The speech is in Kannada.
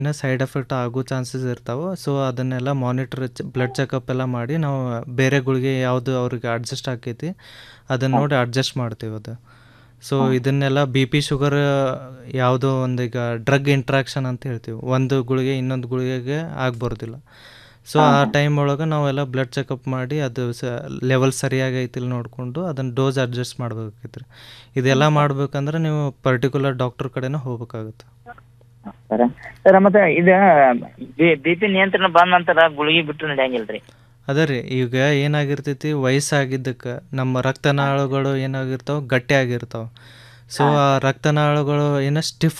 ಇನ್ನ ಸೈಡ್ ಎಫೆಕ್ಟ್ ಆಗೋ ಚಾನ್ಸಸ್ ಇರ್ತಾವೆ ಸೊ ಅದನ್ನೆಲ್ಲ ಮಾನಿಟ್ರ್ ಬ್ಲಡ್ ಚೆಕಪ್ ಎಲ್ಲ ಮಾಡಿ ನಾವು ಬೇರೆ ಗುಳಿಗೆ ಯಾವುದು ಅವ್ರಿಗೆ ಅಡ್ಜಸ್ಟ್ ಆಕೈತಿ ಅದನ್ನ ನೋಡಿ ಅಡ್ಜಸ್ಟ್ ಮಾಡ್ತೀವಿ ಅದು ಸೊ ಇದನ್ನೆಲ್ಲ ಬಿ ಪಿ ಶುಗರ್ ಯಾವುದೋ ಒಂದು ಈಗ ಡ್ರಗ್ ಇಂಟ್ರಾಕ್ಷನ್ ಅಂತ ಹೇಳ್ತೀವಿ ಒಂದು ಗುಳಿಗೆ ಇನ್ನೊಂದು ಗುಳಿಗೆಗೆ ಆಗ್ಬರೋದಿಲ್ಲ ಸೊ ಆ ಟೈಮ್ ಒಳಗೆ ನಾವೆಲ್ಲ ಬ್ಲಡ್ ಚೆಕಪ್ ಮಾಡಿ ಅದು ಸ ಲೆವೆಲ್ ಸರಿಯಾಗಿ ಐತಿಲ್ಲ ನೋಡಿಕೊಂಡು ಅದನ್ನು ಡೋಸ್ ಅಡ್ಜಸ್ಟ್ ಮಾಡ್ಬೇಕಾಗೈತ್ರಿ ಇದೆಲ್ಲ ಮಾಡ್ಬೇಕಂದ್ರೆ ನೀವು ಪರ್ಟಿಕ್ಯುಲರ್ ಡಾಕ್ಟರ್ ಕಡೆನೇ ಹೋಗ್ಬೇಕಾಗುತ್ತೆ ಸರ ಸರ ಮತ್ತೆ ಇದು ಬಿ ಪಿ ನಿಯಂತ್ರಣ ಬಂದ ನಂತರ ಗುಳಿಗೆ ಬಿಟ್ಟು ನಡೆಯಂಗಿಲ್ರಿ ಅದೇ ರೀ ಈಗ ಏನಾಗಿರ್ತೈತಿ ವಯಸ್ಸಾಗಿದ್ದಕ್ಕೆ ನಮ್ಮ ರಕ್ತನಾಳಗಳು ಏನಾಗಿರ್ತಾವೆ ಗಟ್ಟಿ ಆಗಿರ್ತಾವೆ ಸೊ ಆ ರಕ್ತನಾಳಗಳು ಏನೋ ಸ್ಟಿಫ್